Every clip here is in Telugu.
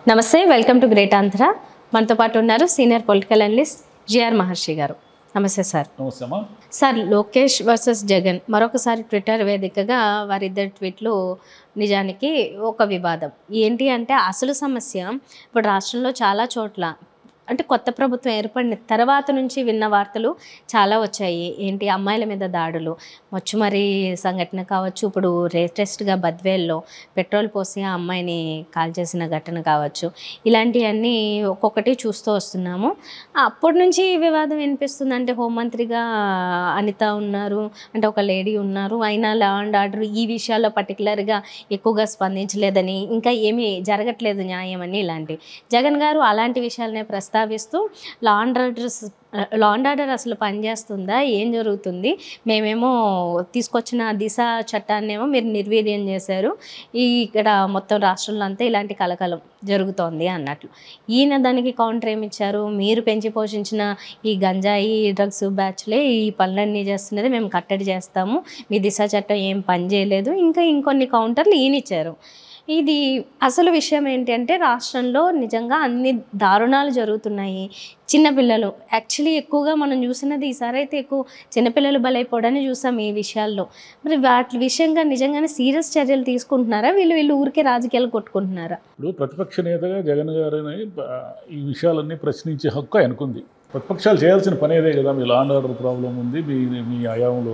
నమస్తే వెల్కమ్ టు గ్రేట్ ఆంధ్ర మనతో పాటు ఉన్నారు senior political analyst G R Maharshi గారు నమస్తే సార్ నమస్తే అమ్మా సార్ లోకేష్ వర్సెస్ జగన్ మరొకసారి ట్విట్టర్ వేదికగా వారిద్దరి ట్వీట్లు నిజానికి ఒక వివాదం ఏంటి అంటే అసలు సమస్య ఇప్పుడు రాష్ట్రంలో చాలా చోట్ల అంటే కొత్త ప్రభుత్వం ఏర్పడిన తర్వాత నుంచి విన్న వార్తలు చాలా వచ్చాయి ఏంటి అమ్మాయిల మీద దాడులు మచ్చుమరి సంఘటన కావచ్చు ఇప్పుడు లేటెస్ట్గా బద్వేల్లో పెట్రోల్ పోసి ఆ అమ్మాయిని కాల్ చేసిన ఘటన కావచ్చు ఇలాంటివన్నీ ఒక్కొక్కటి చూస్తూ వస్తున్నాము అప్పటి నుంచి ఈ వివాదం వినిపిస్తుంది అంటే హోంమంత్రిగా అనిత ఉన్నారు అంటే ఒక లేడీ ఉన్నారు అయినా లా అండ్ ఆర్డర్ ఈ విషయాల్లో పర్టికులర్గా ఎక్కువగా స్పందించలేదని ఇంకా ఏమీ జరగట్లేదు న్యాయం అని ఇలాంటివి జగన్ గారు అలాంటి విషయాలనే ప్రస్తావిస్తూ law and orders law and order అసలు పనిచేస్తుందా ఏం జరుగుతుంది మేమేమో తీసుకొచ్చిన దిశ చట్టాన్నేమో మీరు నిర్వీర్యం చేశారు ఈ ఇక్కడ మొత్తం రాష్ట్రంలో అంతా ఇలాంటి కలకలం జరుగుతోంది అన్నట్లు ఈయన దానికి కౌంటర్ ఏమి ఇచ్చారు మీరు పెంచి పోషించిన ఈ గంజాయి డ్రగ్స్ బ్యాచ్లే ఈ పనులన్నీ చేస్తున్నది మేము కట్టడి చేస్తాము మీ దిశ చట్టం ఏం పని చేయలేదు ఇంకా ఇంకొన్ని కౌంటర్లు ఈయన ఇచ్చారు ఇది అసలు విషయం ఏంటి అంటే రాష్ట్రంలో నిజంగా అన్ని దారుణాలు జరుగుతున్నాయి చిన్నపిల్లలు యాక్చువల్లీ ఎక్కువగా మనం చూసినది ఈసారి అయితే ఎక్కువ చిన్నపిల్లలు బలైపోవడాన్ని చూసాం ఈ విషయాల్లో మరి వాటి విషయంగా నిజంగానే సీరియస్ చర్యలు తీసుకుంటున్నారా వీళ్ళు వీళ్ళు ఊరికే రాజకీయాలు కొట్టుకుంటున్నారా ఇప్పుడు ప్రతిపక్ష నేతగా జగన్ గారిని ఆ, ఈ విషయాలన్నీ ప్రశ్నించే హక్కు ఆయనకుంది ప్రతిపక్షాలు చేయాల్సిన పని అదే కదా మీ లా అండ్ ఆర్డర్ ప్రాబ్లం ఉంది మీ మీ హయాంలో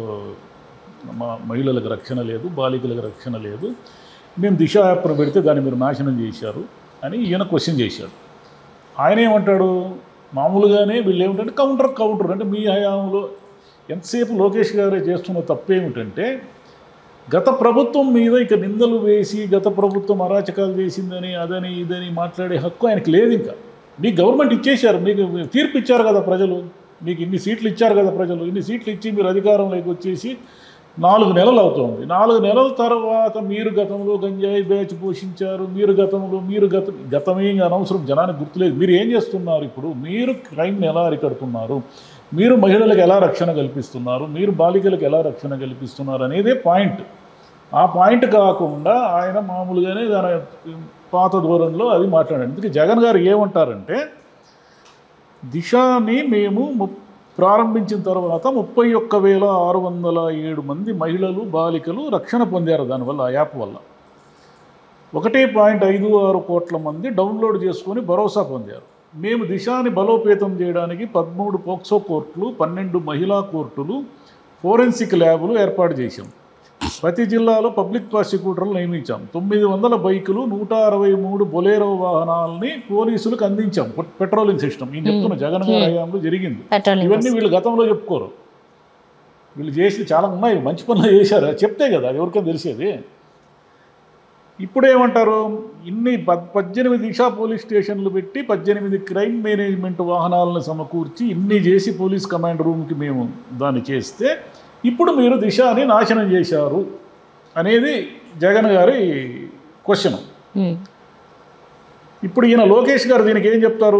మా మహిళలకు రక్షణ లేదు బాలికలకు రక్షణ లేదు మేము దిశ యాప్ను పెడితే దాన్ని మీరు నాశనం చేశారు అని ఈయన క్వశ్చన్ చేశాడు ఆయన ఏమంటాడు మామూలుగానే వీళ్ళు ఏమిటంటే కౌంటర్ కౌంటర్ అంటే మీ హయాంలో ఎంతసేపు లోకేష్ గారే చేస్తున్న తప్పేమిటంటే గత ప్రభుత్వం మీద ఇక నిందలు వేసి గత ప్రభుత్వం అరాచకాలు చేసిందని అదని ఇదని మాట్లాడే హక్కు ఆయనకి లేదు ఇంకా మీకు గవర్నమెంట్ ఇచ్చేశారు మీకు తీర్పు ఇచ్చారు కదా ప్రజలు మీకు ఇన్ని సీట్లు ఇచ్చారు కదా ప్రజలు ఇన్ని సీట్లు ఇచ్చి మీరు అధికారంలోకి వచ్చేసి నాలుగు నెలలు అవుతుంది నాలుగు నెలల తర్వాత మీరు గతంలో గంజాయి బ్యాచ్ పోషించారు మీరు గతంలో మీరు గత గతమే ఇంకా అనవసరం జనానికి గుర్తులేదు మీరు ఏం చేస్తున్నారు ఇప్పుడు మీరు క్రైమ్ని ఎలా అరికడుతున్నారు మీరు మహిళలకు ఎలా రక్షణ కల్పిస్తున్నారు మీరు బాలికలకు ఎలా రక్షణ కల్పిస్తున్నారు అనేదే పాయింట్ ఆ పాయింట్ కాకుండా ఆయన మామూలుగానే దాని పాత ధోరణిలో అది మాట్లాడాడు అందుకే జగన్ గారు ఏమంటారంటే దిశాని మేము ము- ప్రారంభించిన తర్వాత ముప్పై ఒక్క వేల ఆరు వందల ఏడు మంది మహిళలు బాలికలు రక్షణ పొందారు దానివల్ల ఆ యాప్ వల్ల ఒకటి పాయింట్ ఐదు ఆరు కోట్ల మంది డౌన్లోడ్ చేసుకొని భరోసా పొందారు మేము దిశాని బలోపేతం చేయడానికి పదమూడు పోక్సో కోర్టులు పన్నెండు మహిళా కోర్టులు ఫోరెన్సిక్ ల్యాబులు ఏర్పాటు చేశాం ప్రతి జిల్లాలో పబ్లిక్ ప్రాసిక్యూటర్లు నియమించాం తొమ్మిది వందల బైకులు నూట అరవై మూడు బొలేరో వాహనాలని పోలీసులకు అందించాం పెట్- పెట్రోలింగ్ సిస్టమ్ ఈ చెప్తున్న జగన్ గారి హయాంలో జరిగింది పెట్రోలింగ్ ఇవన్నీ వీళ్ళు గతంలో చెప్పుకోరు వీళ్ళు చేసి చాలా ఉన్నాయి మంచి పనులు చేశారు చెప్తే కదా అది ఎవరికైనా తెలిసేది ఇప్పుడు ఏమంటారు ఇన్ని పద్ పద్దెనిమిది దిశా పోలీస్ స్టేషన్లు పెట్టి పద్దెనిమిది క్రైమ్ మేనేజ్మెంట్ వాహనాలను సమకూర్చి ఇన్ని చేసి పోలీస్ కమాండ్ రూమ్కి మేము దాన్ని చేస్తే ఇప్పుడు మీరు దిశాని నాశనం చేశారు అనేది జగన్ గారి క్వశ్చన్ ఉమ్. ఇప్పుడు ఈయన లోకేష్ గారు దీనికి ఏం చెప్తారు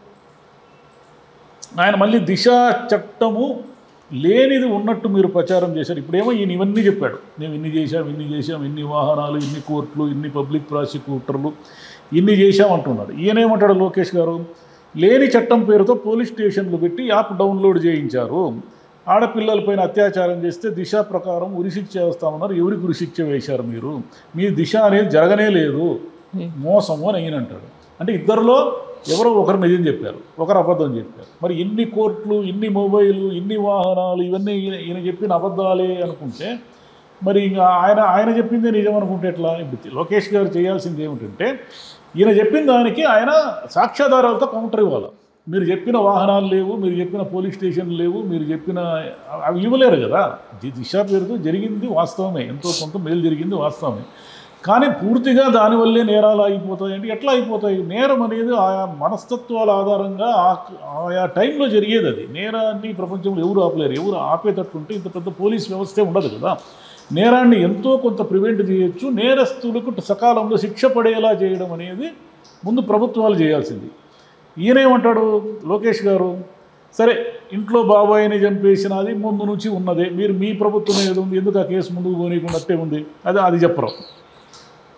ఆయన మళ్ళీ దిశ చట్టము లేనిది ఉన్నట్టు మీరు ప్రచారం చేశారు ఇప్పుడేమో ఈయన ఇవన్నీ చెప్పాడు మేము ఇన్ని చేశాం ఇన్ని చేశాం ఇన్ని వాహనాలు ఇన్ని కోర్టులు ఇన్ని పబ్లిక్ ప్రాసిక్యూటర్లు ఇన్ని చేశాం అంటున్నాడు ఈయన ఏమంటాడు లోకేష్ గారు లేని చట్టం పేరుతో పోలీస్ స్టేషన్లు పెట్టి యాప్ డౌన్లోడ్ చేయించారు ఆడపిల్లలపైన అత్యాచారం చేస్తే దిశ ప్రకారం ఉరిశిక్ష వేస్తామన్నారు ఎవరికి ఉరిశిక్ష వేశారు మీరు మీ దిశ అనేది జరగనే లేదు మోసము అని ఈయన అంటాడు అంటే ఇద్దరిలో ఎవరో ఒకరు నిజం చెప్పారు ఒకరు అబద్ధం చెప్పారు మరి ఇన్ని కోర్టులు ఇన్ని మొబైలు ఇన్ని వాహనాలు ఇవన్నీ ఈయన ఈయన చెప్పిన అబద్ధాలే అనుకుంటే మరి ఇంకా ఆయన ఆయన చెప్పిందే నిజం అనుకుంటే ఎట్లా ఇప్పుడు లోకేష్ గారు చేయాల్సింది ఏమిటంటే ఈయన చెప్పిన దానికి ఆయన సాక్ష్యాధారాలతో కౌంటర్ ఇవ్వాలి మీరు చెప్పిన వాహనాలు లేవు మీరు చెప్పిన పోలీస్ స్టేషన్లు లేవు మీరు చెప్పిన అవి ఇవ్వలేరు కదా ది- దిశ పేరుతో జరిగింది వాస్తవమే ఎంతో కొంత మేలు జరిగింది వాస్తవమే కానీ పూర్తిగా దానివల్లే నేరాలు ఆగిపోతాయి అంటే ఎట్లా అయిపోతాయి నేరం అనేది ఆయా మనస్తత్వాల ఆధారంగా ఆ- ఆయా టైంలో జరిగేది అది నేరాన్ని ప్రపంచంలో ఎవరు ఆపలేరు ఎవరు ఆపేటట్టుంటే ఇంత పెద్ద పోలీస్ వ్యవస్థే ఉండదు కదా నేరాన్ని ఎంతో కొంత ప్రివెంట్ చేయొచ్చు నేరస్తులకు సకాలంలో శిక్ష పడేలా చేయడం అనేది ముందు ప్రభుత్వాలు చేయాల్సింది ఈయనేమంటాడు లోకేష్ గారు సరే ఇంట్లో బాబాయిని చంపేసినది ముందు నుంచి ఉన్నదే మీరు మీ ప్రభుత్వం ఏది ఉంది ఎందుకు ఆ కేసు ముందుకు పోనీయకుండా అట్టే ఉంది అది అది చెప్పరు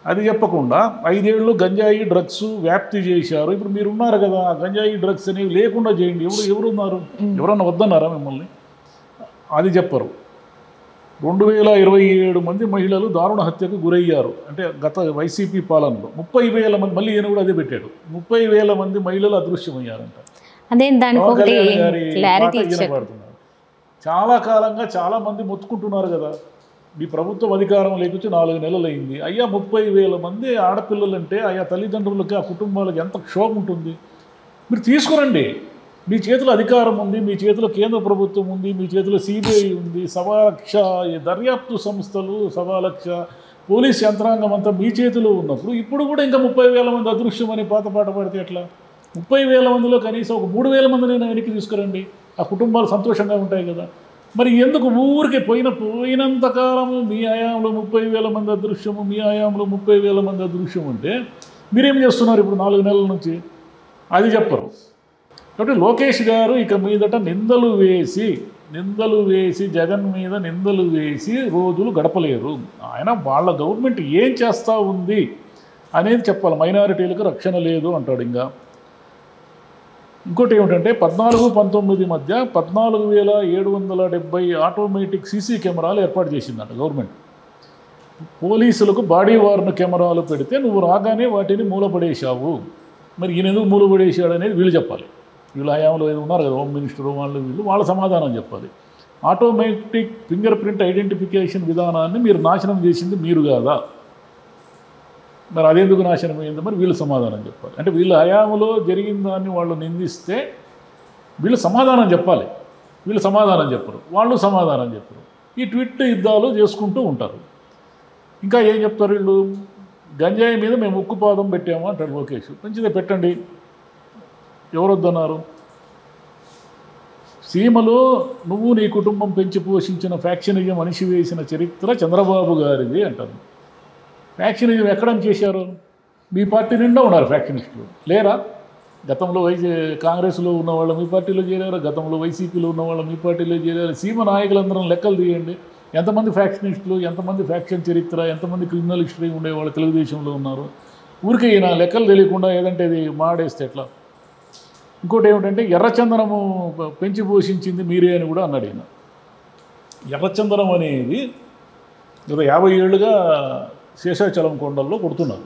అది చెప్పకుండా ఐదేళ్ళు గంజాయి డ్రగ్స్ వ్యాప్తి చేశారు ఇప్పుడు మీరు ఉన్నారు కదా ఆ గంజాయి డ్రగ్స్ అనేవి లేకుండా చేయండి ఎవరు ఎవరున్నారు ఎవరన్నా వద్దన్నారా మిమ్మల్ని అది చెప్పరు రెండు వేల ఇరవై ఏడు మంది మహిళలు దారుణ హత్యకు గురయ్యారు అంటే గత వైసీపీ పాలనలో ముప్పై వేల మంది మళ్ళీ ఈయన కూడా అదే పెట్టాడు ముప్పై వేల మంది మహిళలు అదృశ్యమయ్యారంట అదే దానికి పవన్ ఒకటి కళ్యాణ్ గారి క్లారిటీ పాట ఈయన ఇచ్చారు పాడుతున్నారు. చాలా కాలంగా చాలా మంది మొత్తుకుంటున్నారు కదా మీ ప్రభుత్వం అధికారం లేకొచ్చి నాలుగు నెలలు అయింది అయ్యా ముప్పై వేల మంది ఆడపిల్లలంటే ఆయా తల్లిదండ్రులకి ఆ కుటుంబాలకు ఎంత క్షోభం ఉంటుంది మీరు తీసుకురండి మీ చేతిలో అధికారం ఉంది మీ చేతిలో కేంద్ర ప్రభుత్వం ఉంది మీ చేతిలో సిబిఐ ఉంది సవాలక్ష ఈ దర్యాప్తు సంస్థలు సవాలక్ష పోలీస్ యంత్రాంగం అంతా మీ చేతిలో ఉన్నప్పుడు ఇప్పుడు కూడా ఇంకా ముప్పై వేల మంది అదృశ్యం అని పాత పాట పాడితే ఎట్లా ముప్పై వేల మందిలో కనీసం ఒక మూడు వేల మందిని వెనక్కి తీసుకురండి ఆ కుటుంబాలు సంతోషంగా ఉంటాయి కదా మరి ఎందుకు ఊరికే పోయిన పోయినంత కాలము మీ హయాంలో ముప్పై వేల మంది అదృశ్యము మీ హయాంలో ముప్పై వేల మంది అదృశ్యం అంటే మీరేం చేస్తున్నారు ఇప్పుడు నాలుగు నెలల నుంచి అది చెప్పరు కాబట్టి లోకేష్ గారు ఇక మీదట నిందలు వేసి నిందలు వేసి జగన్ మీద నిందలు వేసి రోజులు గడపలేరు ఆయన వాళ్ళ గవర్నమెంట్ ఏం చేస్తూ ఉంది అనేది చెప్పాలి మైనారిటీలకు రక్షణ లేదు అంటాడు ఇంకా ఇంకోటి ఏమిటంటే పద్నాలుగు పంతొమ్మిది మధ్య పద్నాలుగు వేల ఏడు వందల డెబ్బై ఆటోమేటిక్ సీసీ కెమెరాలు ఏర్పాటు చేసిందంట గవర్నమెంట్ పోలీసులకు బాడీ వార్న్ కెమెరాలు పెడితే నువ్వు రాగానే వాటిని మూలపడేశావు మరి ఈయన ఎందుకు మూలపడేశాడు అనేది వీళ్ళు చెప్పాలి వీళ్ళు హయాంలో ఏదో ఉన్నారు కదా హోమ్ మినిస్టర్ వాళ్ళు వీళ్ళు వాళ్ళ సమాధానం చెప్పాలి ఆటోమేటిక్ ఫింగర్ ప్రింట్ ఐడెంటిఫికేషన్ విధానాన్ని మీరు నాశనం చేసింది మీరు కాదా మరి అదెందుకు నాశనం అయింది మరి వీళ్ళు సమాధానం చెప్పాలి అంటే వీళ్ళ హయాంలో జరిగిన దాన్ని వాళ్ళు నిందిస్తే వీళ్ళు సమాధానం చెప్పాలి వీళ్ళు సమాధానం చెప్పరు వాళ్ళు సమాధానం చెప్పరు ఈ ట్విట్ యుద్ధాలు చేసుకుంటూ ఉంటారు ఇంకా ఏం చెప్తారు వీళ్ళు గంజాయి మీద మేము ఉక్కుపాదం పెట్టాము అంటారు లోకేష్ మంచిదే పెట్టండి ఎవరు వద్దన్నారు సీమలో నువ్వు నీ కుటుంబం పెంచి పోషించిన ఫ్యాక్షనిజం అణిసివేసిన చరిత్ర చంద్రబాబు గారిది అంటారు ఫ్యాక్షనిజం ఎక్కడ చేశారు మీ పార్టీ నిండా ఉన్నారు ఫ్యాక్షనిస్టులు లేరా గతంలో వైసీ కాంగ్రెస్లో ఉన్న వాళ్ళు మీ పార్టీలో చేరారు గతంలో వైసీపీలో ఉన్న వాళ్ళు మీ పార్టీలో చేరారు సీమ నాయకులందరం లెక్కలు తీయండి ఎంతమంది ఫ్యాక్షనిస్టులు ఎంతమంది ఫ్యాక్షన్ చరిత్ర ఎంతమంది క్రిమినల్ హిస్టరీ ఉండేవాళ్ళు తెలుగుదేశంలో ఉన్నారు ఊరికే ఈయన లెక్కలు తెలియకుండా ఏదంటే ఇది మాడేస్తే ఎట్లా ఇంకోటి ఏమిటంటే ఎర్రచందనము పెంచి పోషించింది మీరే అని కూడా అన్నాడు ఈయన ఎర్రచందనం అనేది గత యాభై ఏళ్ళుగా శేషాచలం కొండల్లో కొడుతున్నారు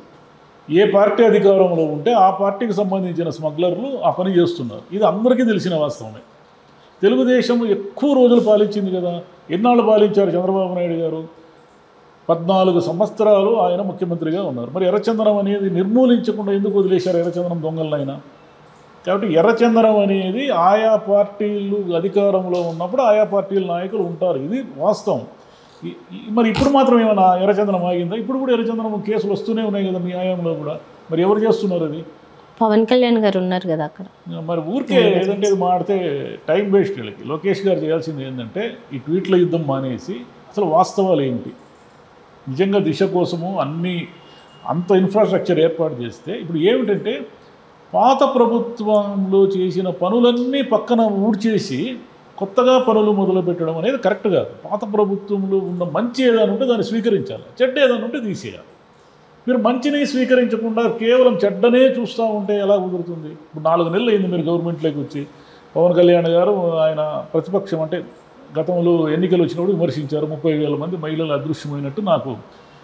ఏ పార్టీ అధికారంలో ఉంటే ఆ పార్టీకి సంబంధించిన స్మగ్లర్లు ఆ పని చేస్తున్నారు ఇది అందరికీ తెలిసిన వాస్తవమే తెలుగుదేశం ఎక్కువ రోజులు పాలించింది కదా ఎన్నాళ్ళు పాలించారు చంద్రబాబు నాయుడు గారు పద్నాలుగు సంవత్సరాలు ఆయన ముఖ్యమంత్రిగా ఉన్నారు మరి ఎర్రచందనం అనేది నిర్మూలించకుండా ఎందుకు వదిలేశారు ఎర్రచందనం దొంగలనైనా కాబట్టి ఎర్రచందనం అనేది ఆయా పార్టీలు అధికారంలో ఉన్నప్పుడు ఆయా పార్టీల నాయకులు ఉంటారు ఇది వాస్తవం ఈ- ఈ- మరి ఇప్పుడు మాత్రం ఏమైనా ఎర్రచందనం ఆగిందా ఇప్పుడు కూడా ఎర్రచందనం కేసులు వస్తూనే ఉన్నాయి కదా మీ ఆయంలో కూడా మరి ఎవరు చేస్తున్నారు అది పవన్ కళ్యాణ్ గారు ఉన్నారు కదా అక్కడ మరి ఊరికే ఏదంటే ఇది మాడితే టైం వేస్ట్ వీళ్ళకి లోకేష్ గారు చేయాల్సింది ఏంటంటే ఈ ట్వీట్ల యుద్ధం మానేసి అసలు వాస్తవాలు ఏంటి నిజంగా దిశ కోసము అన్ని అంత ఇన్ఫ్రాస్ట్రక్చర్ ఏర్పాటు చేస్తే ఇప్పుడు ఏమిటంటే పాత ప్రభుత్వంలో చేసిన పనులన్నీ పక్కన ఊడ్చేసి కొత్తగా పనులు మొదలు పెట్టడం అనేది కరెక్ట్ కాదు పాత ప్రభుత్వంలో ఉన్న మంచి ఏదైనా ఉంటే దాన్ని స్వీకరించాలి చెడ్డ ఏదైనా ఉంటే తీసేయాలి మీరు మంచిని స్వీకరించకుండా కేవలం చెడ్డనే చూస్తూ ఉంటే ఎలా కుదురుతుంది ఇప్పుడు నాలుగు నెలలు అయింది మీరు గవర్నమెంట్లోకి వచ్చి పవన్ కళ్యాణ్ గారు ఆయన ప్రతిపక్షం అంటే గతంలో ఎన్నికలు వచ్చినప్పుడు విమర్శించారు ముప్పై వేల మంది మహిళలు అదృశ్యమైనట్టు నాకు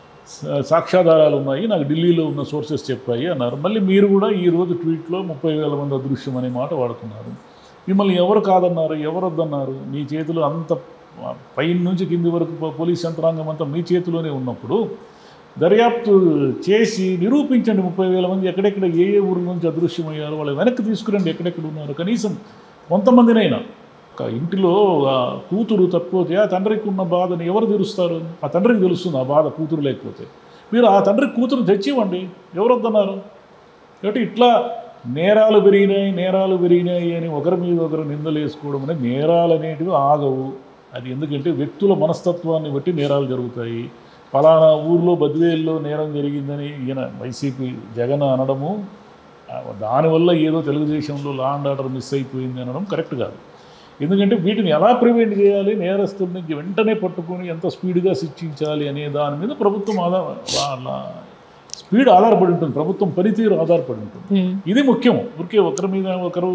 సా- సాక్ష్యాధారాలు ఉన్నాయి నాకు ఢిల్లీలో ఉన్న సోర్సెస్ చెప్పాయి అన్నారు మళ్ళీ మీరు కూడా ఈ రోజు ట్వీట్లో ముప్పై వేల మంది అదృశ్యం అనే మాట వాడుతున్నారు మిమ్మల్ని ఎవరు కాదన్నారు ఎవరు వద్దన్నారు మీ చేతిలో అంత పైన నుంచి కింది వరకు పో- పోలీస్ యంత్రాంగం అంతా మీ చేతిలోనే ఉన్నప్పుడు దర్యాప్తు చేసి నిరూపించండి ముప్పై వేల మంది ఎక్కడెక్కడ ఏ ఏ ఊరి నుంచి అదృశ్యమయ్యారు వాళ్ళు వెనక్కి తీసుకురండి ఎక్కడెక్కడ ఉన్నారు కనీసం కొంతమందినైనా ఒక ఇంటిలో ఆ కూతురు తప్పిపోతే ఆ తండ్రికి ఉన్న బాధని ఎవరు తీరుస్తారు ఆ తండ్రికి తెలుస్తుంది ఆ బాధ కూతురు లేకపోతే మీరు ఆ తండ్రికి కూతురు తెచ్చివ్వండి ఎవరు వద్దన్నారు కాబట్టి ఇట్లా నేరాలు పెరిగినాయి నేరాలు పెరిగినాయి అని ఒకరి మీద ఒకరు నిందలు వేసుకోవడం అనేది నేరాలు అనేటివి ఆగవు అది ఎందుకంటే వ్యక్తుల మనస్తత్వాన్ని బట్టి నేరాలు జరుగుతాయి ఫలానా ఊర్లో బద్వేల్లో నేరం జరిగిందని ఈయన వైసీపీ జగన్ అనడము ఆ, దానివల్ల ఏదో తెలుగుదేశంలో లా అండ్ ఆర్డర్ మిస్ అయిపోయింది అనడం కరెక్ట్ కాదు ఎందుకంటే వీటిని ఎలా ప్రివెంట్ చేయాలి నేరస్తుల నుంచి వెంటనే పట్టుకొని ఎంత స్పీడ్గా శిక్షించాలి అనే దాని మీద ప్రభుత్వం ఆదా వాళ్ళ స్పీడ్ ఆధారపడి ఉంటుంది ప్రభుత్వం పనితీరు ఆధారపడి ఉంటుంది ఉమ్, ఇది ముఖ్యం ఊరికే ఒకరి మీద ఒకరు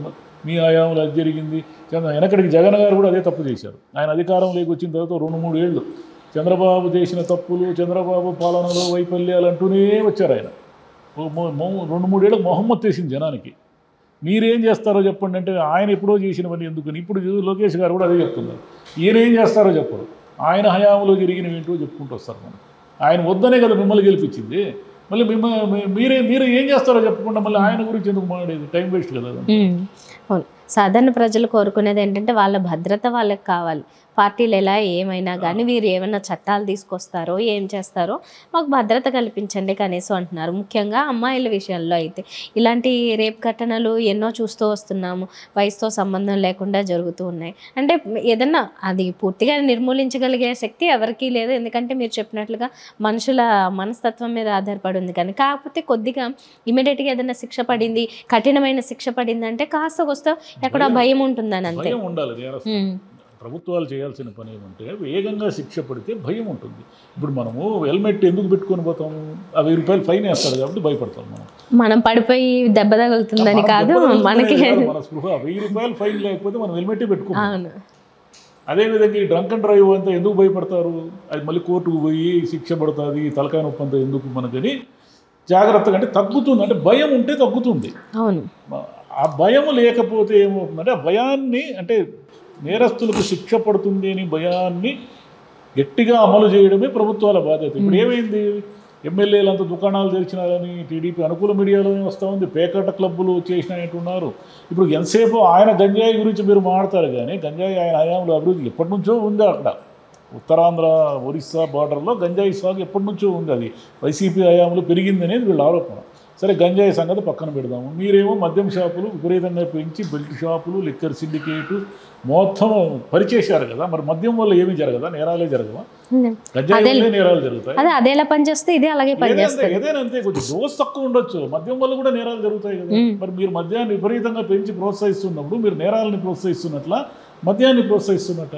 మీ హయాంలో అది జరిగింది చంద్ర- వెనకడికి జగన్ గారు కూడా అదే తప్పు చేశారు ఆయన అధికారంలోకి వచ్చిన తర్వాత రెండు మూడు ఏళ్ళు చంద్రబాబు చేసిన తప్పులు చంద్రబాబు పాలనలో వైఫల్యాలు అంటూనే వచ్చారు ఆయన ఓ మొ- మొ- రెండు మూడేళ్ళు మొహమ్మద్ చేసింది జనానికి మీరేం చేస్తారో చెప్పండి అంటే ఆయన ఎప్పుడో చేసినవన్నీ ఎందుకని ఇప్పుడు లోకేష్ గారు కూడా అదే చెప్తున్నారు ఈయన ఏం చేస్తారో చెప్పరు ఆయన హయాంలో జరిగినవి ఏంటో చెప్పుకుంటూ వస్తారు మనం ఆయన వద్దనే కదా మిమ్మల్ని గెలిపించింది మళ్ళీ మిమ్మ మీ- మీరే మీరు ఏం చేస్తారో చెప్పకుండా మళ్ళీ ఆయన గురించి ఎందుకు మాట్లాడేది టైం వేస్ట్ కదా అది. ఉమ్, అవును సాధారణ ప్రజలు కోరుకునేది ఏంటంటే వాళ్ళ భద్రత వాళ్ళకి కావాలి పార్టీలు ఎలా ఏమైనా కానీ వీరు ఏమైనా చట్టాలు తీసుకొస్తారో ఏం చేస్తారో మాకు భద్రత కల్పించండి కనీసం అంటున్నారు ముఖ్యంగా అమ్మాయిల విషయంలో అయితే ఇలాంటి రేప్ ఘటనలు ఎన్నో చూస్తూ వస్తున్నాము వయసుతో సంబంధం లేకుండా జరుగుతూ ఉన్నాయి అంటే ఏదన్నా అది పూర్తిగా నిర్మూలించగలిగే శక్తి ఎవరికీ లేదు ఎందుకంటే మీరు చెప్పినట్లుగా మనుషుల మనస్తత్వం మీద ఆధారపడి ఉంది కానీ కాకపోతే కొద్దిగా ఇమీడియట్గా ఏదైనా శిక్ష పడింది కఠినమైన శిక్ష పడింది అంటే కాస్త వస్తా ఎక్కడ భయం ఉంటుందని అంతే భయం ఉండాలి నేరస్తు ఉమ్, ప్రభుత్వాలు చేయాల్సిన పని ఏమంటే వేగంగా శిక్ష పడితే భయం ఉంటుంది ఇప్పుడు మనము హెల్మెట్ ఎందుకు పెట్టుకొని పోతాము ఆ వెయ్యి రూపాయలు ఫైన్ వేస్తాడు కాబట్టి భయపడతాం మనం మనం పడిపోయి దెబ్బ తగులుతుందని మనం కాదు దెబ్బ తగులుతుందనే మనకి కాదు, మన స్పృహ వెయ్యి రూపాయలు ఫైన్ లేకపోతే మనం హెల్మెట్ పెట్టుకోం అవును అదేవిధంగా ఈ డ్రంక్ అండ్ డ్రైవ్ అంతా ఎందుకు భయపడతారు అది మళ్ళీ కోర్టుకు పోయి శిక్ష పడుతుంది తలకాయ నొప్పి అంతా ఎందుకు మనకని జాగ్రత్తగా అంటే తగ్గుతుంది అంటే భయం ఉంటే తగ్గుతుంది అవును ఆ భయం లేకపోతే ఏమవుతుందంటే ఆ భయాన్ని అంటే నేరస్తులకు శిక్ష పడుతుంది అని భయాన్ని గట్టిగా అమలు చేయడమే ప్రభుత్వాల బాధ్యత ఇప్పుడు ఏమైంది ఎమ్మెల్యేలు అంత దుకాణాలు తెరిచినారని టీడీపీ అనుకూల మీడియాలోనే వస్తూ ఉంది పేకాట క్లబ్బులు చేసినట్టున్నారు ఇప్పుడు ఎంతసేపు ఆయన గంజాయి గురించి మీరు మాడతారు కానీ గంజాయి ఆయన హయాంలో అభివృద్ధి ఎప్పటి నుంచో ఉంది అక్కడ ఉత్తరాంధ్ర ఒరిస్సా బార్డర్లో గంజాయి సాగు ఎప్పటి నుంచో ఉంది అది వైసీపీ హయాంలో పెరిగింది అనేది వీళ్ళ ఆరోపణ సరే గంజాయి సంగతి పక్కన పెడదాము మీరేమో మద్యం షాపులు విపరీతంగా పెంచి బెల్ట్ షాపులు లిక్కర్ సిండికేట్ మొత్తం పరిచేశారు కదా మరి మద్యం వల్ల ఏమీ జరగదా నేరాలే జరగవా గంజాయి అదే- వల్లే నేరాలు జరుగుతాయి అదే అదే ఎలా పనిచేస్తే ఇది అలాగే ఏదైనా పనిచేస్తుంది ఏదైనా అంతే కొంచెం డోస్ తక్కువ ఉండొచ్చు మద్యం వల్ల కూడా నేరాలు జరుగుతాయి కదా మ్మ్. మరి మీరు మద్యాన్ని విపరీతంగా పెంచి ప్రోత్సహిస్తున్నప్పుడు మీరు నేరాలని ప్రోత్సహిస్తున్నట్ల మద్యాన్ని ప్రోత్సహిస్తున్నట్ట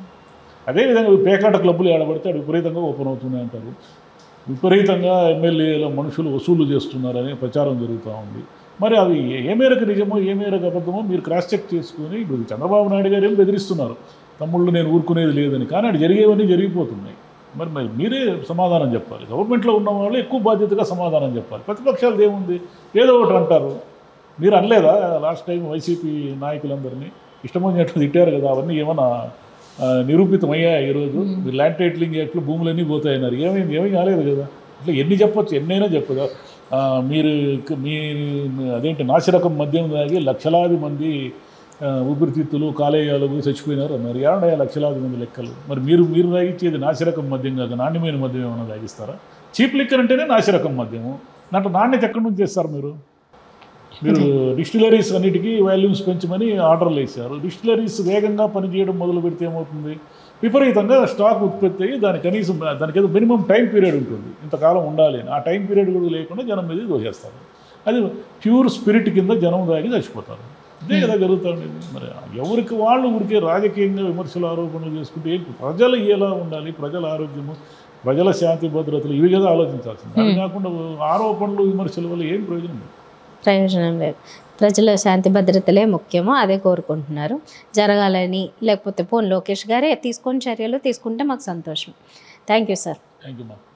అదేవిధంగా ఈ పేకాట క్లబ్బులు ఏడబడితే అవి విపరీతంగా ఓపెన్ అవుతున్నాయి అంటారు విపరీతంగా ఎమ్మెల్యేల మనుషులు వసూలు చేస్తున్నారనే ప్రచారం జరుగుతూ ఉంది మరి అవి ఏ- ఏ మేరకు నిజమో ఏ మేరకు అబద్ధమో మీరు క్రాస్ చెక్ చేసుకుని ఇప్పుడు చంద్రబాబు నాయుడు గారు ఏం బెదిరిస్తున్నారు తమ్ముళ్ళు నేను ఊరుకునేది లేదని కానీ అటు జరిగేవన్నీ జరిగిపోతున్నాయి మరి మరి మీరే సమాధానం చెప్పాలి గవర్నమెంట్లో ఉన్న వాళ్ళు ఎక్కువ బాధ్యతగా సమాధానం చెప్పాలి ప్రతిపక్షాలు ఏముంది ఏదో ఒకటి అంటారు మీరు అనలేదా లాస్ట్ టైం వైసీపీ నాయకులందరినీ ఇష్టమైనట్టు తిట్టారు కదా అవన్నీ ఏమన్నా ఆ, నిరూపితమయ్యాయి ఈరోజు మీరు ల్యాండ్ టైటిలింగ్ యాక్ట్లో భూములన్నీ పోతాయన్నారు ఏమైంది ఏమీ కాలేదు కదా ఇట్లా ఎన్ని చెప్పొచ్చు ఎన్నైనా చెప్పదా ఆ, మీరు మీ అదేంటి నాసిరకం మద్యం తాగి లక్షలాది మంది ఆ, ఊపిరితిత్తులు కాలేయాలు పోయి చచ్చిపోయినారు అన్నారు ఏమన్నా లక్షలాది మంది లెక్కలు మరి మీరు మీరు తాగించేది నాసిరకం మద్యం కాక నాణ్యమైన మద్యం ఏమైనా తాగిస్తారా చీప్ లిక్కర్ అంటేనే నాసిరకం మద్యము దాంట్లో నాణ్యత ఎక్కడి నుంచి చేస్తారు మీరు మీరు డిస్టిలరీస్ అన్నిటికీ వాల్యూమ్స్ పెంచమని ఆర్డర్లు వేశారు డిస్టిలరీస్ వేగంగా పనిచేయడం మొదలు పెడితే ఏమవుతుంది విపరీతంగా స్టాక్ ఉత్పత్తి అయ్యి దాని కనీసం దానికి ఏదో మినిమం టైం పీరియడ్ ఉంటుంది ఇంతకాలం ఉండాలి అని ఆ టైం పీరియడ్ కూడా లేకుండా జనం మీద దోసేస్తారు అది ప్యూర్ స్పిరిట్ కింద జనం దాగి చచ్చిపోతారు ఇదే కదా జరుగుతుంది మరి ఎవరికి వాళ్ళు ఊరికే రాజకీయంగా విమర్శలు ఆరోపణలు చేసుకుంటే ఏంటి ప్రజలు ఎలా ఉండాలి ప్రజల ఆరోగ్యము ప్రజల శాంతి భద్రతలు ఇవి కదా ఆలోచించాల్సింది అది కాకుండా ఆరోపణలు విమర్శల వల్ల ఏం ప్రయోజనం లేదు ప్రయోజనం లేదు ప్రజల శాంతి భద్రతలే ముఖ్యమో అదే కోరుకుంటున్నారు జరగాలని లేకపోతే పోన్ లోకేష్ గారే తీసుకొని చర్యలు తీసుకుంటే మాకు సంతోషం thank you sir thank you మా